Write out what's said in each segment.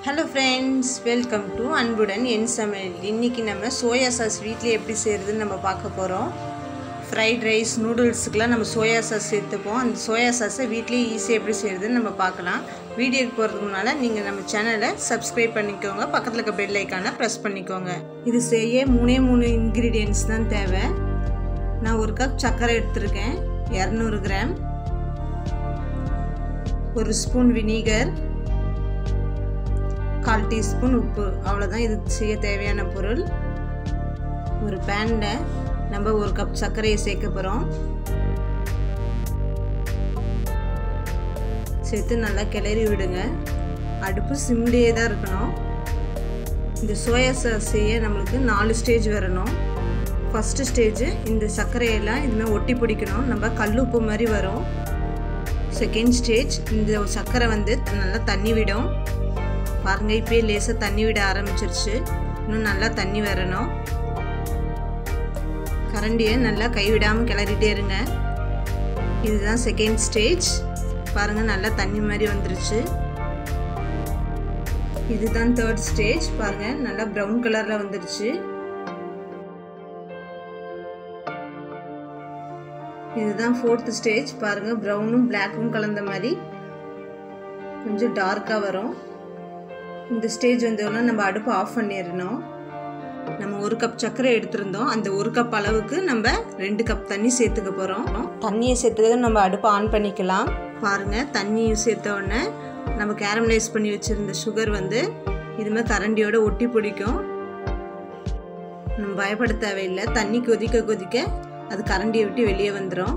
hello friends welcome to அன்புடன் என் சமையல் இன்றைக்கி நம்ம சோயா சாஸ் வீட்டில் எப்படி செய்கிறதுன்னு நம்ம பார்க்க போகிறோம் ஃப்ரைட் ரைஸ் நூடுல்ஸுக்கெலாம் நம்ம சோயா சாஸ் சேர்த்துப்போம் அந்த சோயா சாஸை வீட்லேயே ஈஸியாக எப்படி செய்கிறதுன்னு நம்ம பார்க்கலாம் வீடியோக்கு போகிறதுக்கு முன்னால் நீங்கள் நம்ம சேனலை சப்ஸ்கிரைப் பண்ணிக்கோங்க பக்கத்தில் இருக்க பெல் ஐக்கானை ப்ரெஸ் பண்ணிக்கோங்க இது செய்ய மூணே மூணு இன்க்ரீடியன்ட்ஸ் தான் தேவை நான் ஒரு கப் சர்க்கரை எடுத்திருக்கேன் இரநூறு கிராம் ஒரு ஸ்பூன் வினிகர் கால் டீஸ்பூன் உப்பு அவ்வளோதான் இது செய்ய தேவையான பொருள் ஒரு பேனில் நம்ம ஒரு கப் சர்க்கரையை சேர்க்க போகிறோம் சேர்த்து நல்லா கிளறி விடுங்க அடுப்பு சிம்லேயே தான் இருக்கணும் இந்த சோயா சாஸ் செய்ய நம்மளுக்கு நாலு ஸ்டேஜ் வரணும் ஃபஸ்ட்டு ஸ்டேஜ் இந்த சர்க்கரையெல்லாம் இதுமாதிரி ஒட்டி பிடிக்கணும் நம்ம கல்லுப்பு மாதிரி வரும் செகண்ட் ஸ்டேஜ் இந்த சர்க்கரை வந்து நல்லா தண்ணி விடும் பாருங்க இப்பயே லேசாக தண்ணி விட ஆரம்பிச்சிருச்சு இன்னும் நல்லா தண்ணி வரணும் கரண்டியை நல்லா கைவிடாமல் கிளறிட்டே இருங்க இதுதான் செகண்ட் ஸ்டேஜ் பாருங்கள் நல்லா தண்ணி மாதிரி வந்துருச்சு இதுதான் தேர்ட் ஸ்டேஜ் பாருங்கள் நல்லா ப்ரௌன் கலரில் வந்துருச்சு இதுதான் ஃபோர்த் ஸ்டேஜ் பாருங்கள் ப்ரௌனும் பிளாக்கும் கலந்த மாதிரி கொஞ்சம் டார்க்காக வரும் இந்த ஸ்டேஜ் வந்தோடனே நம்ம அடுப்பு ஆஃப் பண்ணிடணும் நம்ம ஒரு கப் சர்க்கரை எடுத்திருந்தோம் அந்த ஒரு கப் அளவுக்கு நம்ம ரெண்டு கப் தண்ணி சேர்த்துக்க போகிறோம் தண்ணியை சேர்த்துக்க நம்ம அடுப்பை ஆன் பண்ணிக்கலாம் பாருங்கள் தண்ணியை சேர்த்த உடனே நம்ம கேரமலைஸ் பண்ணி வச்சுருந்த சுகர் வந்து இதுமாதிரி கரண்டியோட ஒட்டி பிடிக்கும் நம்ம பயப்பட தேவையில்லை தண்ணி கொதிக்க கொதிக்க அது கரண்டியை விட்டு வெளியே வந்துடும்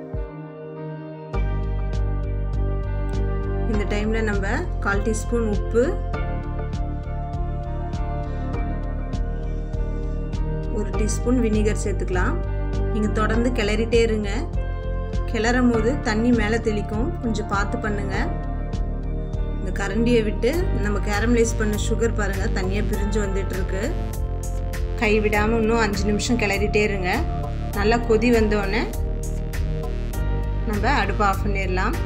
இந்த டைமில் நம்ம கால் டீஸ்பூன் உப்பு ஒரு டீஸ்பூன் வினிகர் சேர்த்துக்கலாம் நீங்கள் தொடர்ந்து கிளறிட்டே இருங்க கிளறும் போது தண்ணி மேலே தெளிக்கும் கொஞ்சம் பார்த்து பண்ணுங்கள் இந்த கரண்டியை விட்டு நம்ம கேரமலைஸ் பண்ண சுகர் பாருங்கள் தண்ணியாக பிரிஞ்சு வந்துட்டு இருக்கு கை விடாமல் இன்னும் அஞ்சு நிமிஷம் கிளறிட்டே இருங்க நல்லா கொதி வந்தோடனே நம்ம அடுப்பை ஆஃப் பண்ணிடலாம்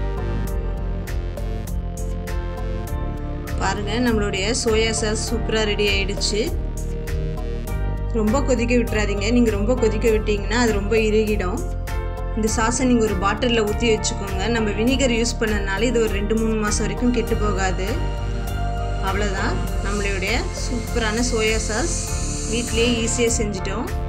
பாருங்கள் நம்மளுடைய சோயா சாஸ் சூப்பராக ரெடி ஆயிடுச்சு ரொம்ப கொதிக்க விட்டுறாதீங்க நீங்கள் ரொம்ப கொதிக்க விட்டீங்கன்னா அது ரொம்ப இறுகிடும் இந்த சாஸை நீங்கள் ஒரு பாட்டிலில் ஊற்றி வச்சுக்கோங்க நம்ம வினிகர் யூஸ் பண்ணனால இது ஒரு ரெண்டு மூணு மாதம் வரைக்கும் கெட்டு போகாது அவ்வளோதான் நம்மளுடைய சூப்பரான சோயா சாஸ் வீட்லேயே ஈஸியாக செஞ்சிட்டோம்